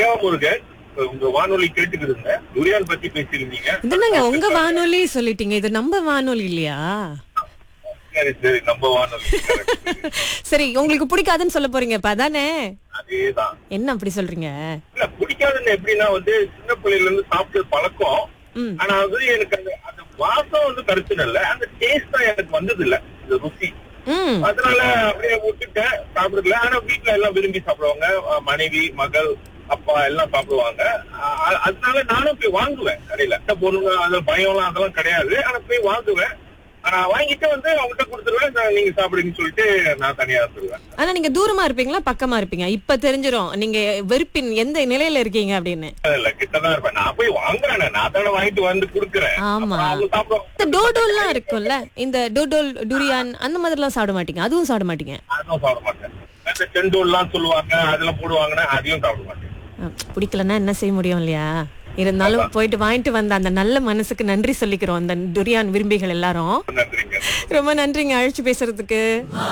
தேவ முருகன் உங்க வானொலி கேட்டுக்குதுங்க துரியான் பத்தி பேசியிருந்தீங்க இது என்னங்க உங்க வானொலி சொல்லிட்டீங்க இது நம்ம வானொலி இல்லையா சரி சரி நம்ம வானொலி correct. சரி உங்களுக்கு பிடிக்காதுன்னு சொல்ல போறீங்க இப்ப அதானே அதேதான் என்ன அப்படி சொல்றீங்க இல்ல பிடிக்காதுன்னு எப்படின்னா வந்து சின்ன பிள்ளையில இருந்து சாப்பிட்டு பழக்கம் ம். ஆனா வந்து எனக்கு அந்த அந்த வாசம் வந்து கருத்து இல்ல அந்த டேஸ்ட் தான் எனக்கு வந்தது இல்ல இந்த ருசி ம் அதனால அப்படியே விட்டுட்டேன் சாப்பிடல ஆனா வீட்ல எல்லாம் விரும்பி சாப்பிடுவாங்க அஹ் மனைவி மகள் அப்பா எல்லாம் சாப்பிடுவாங்க அஹ் அதனால நானும் போய் வாங்குவேன் கடையில இந்த பொண்ணுங்க அது பயம்லாம் அதெல்லாம் கிடையாது ஆனா போய் வாங்குவேன் ஆனா வாங்கிட்டு வந்து அவங்ககிட்ட கொடுத்துருவேன் நான் நீங்க சாப்பிடுங்கன்னு சொல்லிட்டு நான் தனியா இருந்துருவேன் ஆனா நீங்க தூரமா இருப்பீங்களா பக்கமா இருப்பீங்க இப்ப தெரிஞ்சிரும் நீங்க வெறுப்பின் எந்த நிலையில இருக்கீங்க அப்படின்னு இல்ல கிட்டதான் இருப்பேன் நான் போய் வாங்குறேன் நான் தானே வாங்கிட்டு வந்து கொடுக்குறேன் ஆமா. அப்புறம் அவங்க சாப்பிடுவாங்க இந்த டோடோல்லாம் இருக்கும்ல இந்த டோடோல் டுரியான் அந்த மாதிரிலாம் சாப்பிட மாட்டீங்க அதுவும் சாப்பிட மாட்டீங்க அதுவும் சாப்பிட மாட்டேன் இந்த செண்டோல்லாம் சொல்லுவாங்க அதெல்லாம் போடுவாங்கன்னா அதையும் சாப்பிட மாட்டேன் அஹ், பிடிக்கலன்னா என்ன செய்ய முடியும் இல்லையா இருந்தாலும் போயிட்டு வாங்கிட்டு வந்த அந்த நல்ல மனசுக்கு நன்றி சொல்லிக்கிறோம் அந்த டுரியான் விரும்பிகள் எல்லாரும் நன்றிங்க ரொம்ப நன்றிங்க அழைச்சு பேசுறதுக்கு